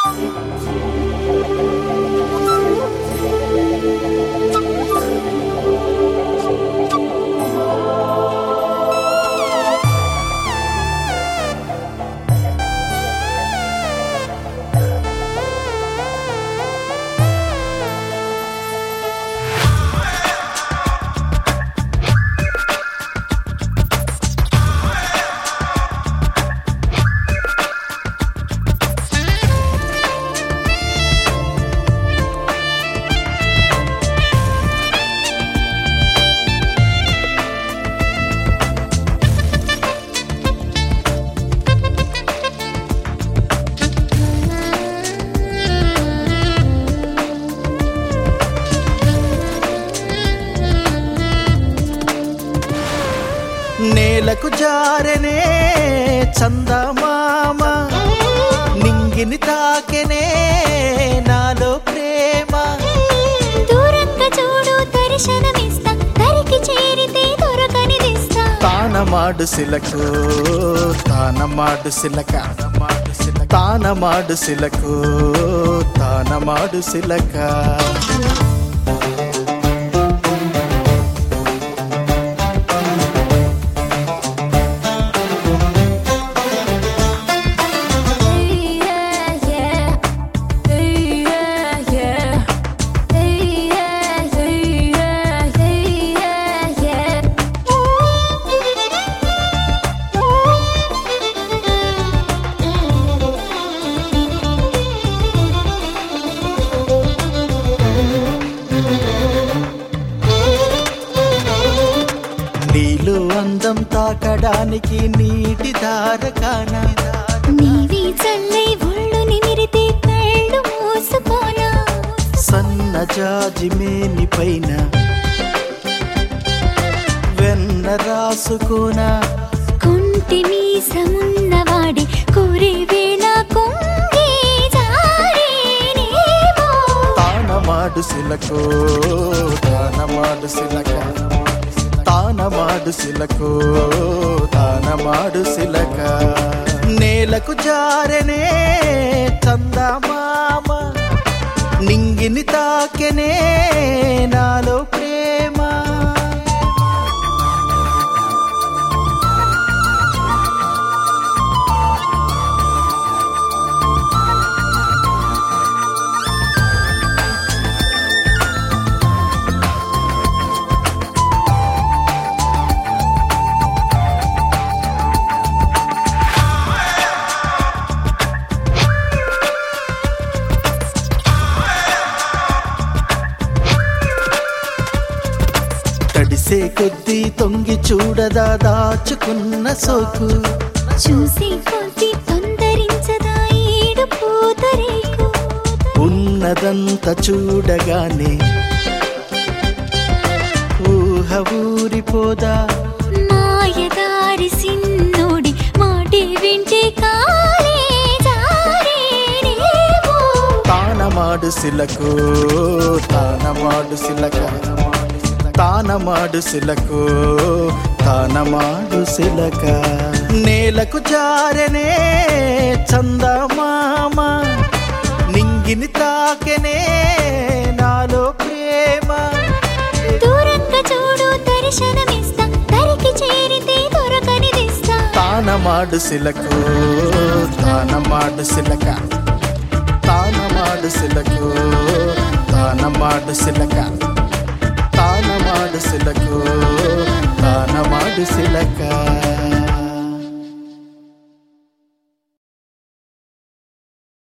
నేలకు జారనే చందమామ నింగిని తాకెనే నాలో ప్రేమ దూరంగా చూడు దర్శనమిస్తా దరికి చేరితే దొరకనిదిస్తా తానమాడు సిలకు తానమాడు సిలక తానమాడు సిలకు తానమాడు సిలక నీళ్ళు అందం తాకడానికి నీటి దారకాన నీవి చల్లై ఒళ్ళు నిమిరితే కళ్ళు మూసుకోనా సన్న జాజి మేని పైన వెన్న రాసుకోనా కుంటి మీసమున్నవాడి కోరే వేళ కొంగి జారేనేమో తానమాడు సిలకు తానమాడు సిలక తానమాడు సిలకు తానమాడు సిలక నేలకు జారనే చందమామ నింగిని తాకెనే నాలో ప్రేమ తడిసే కొద్దీ తొంగి చూడదా దాచుకున్న సోకు చూసి కొద్ది తొందరించదా ఈడు పూతరేకు ఉన్నదంతా చూడగానే ఊహ ఊరిపోదా మాయదారి సిన్నోడి మాటి వింటే కాలే జారేనేమో తానమాడు సిలకు తానమాడు సిలక తానమాడు సిలకు తానమాడు సిలక నేలకు జారనే చందమామ నింగిని తాకెనే నాలో ప్రేమ దూరంగా చూడు దర్శనమిస్తా దరికి చేరితే దొరకనిదిస్తా తానమాడు సిలకు తానమాడు సిలక తానమాడు సిలకు తానమాడు సిలక తానమాడు సిలకు తానమాడు సిలక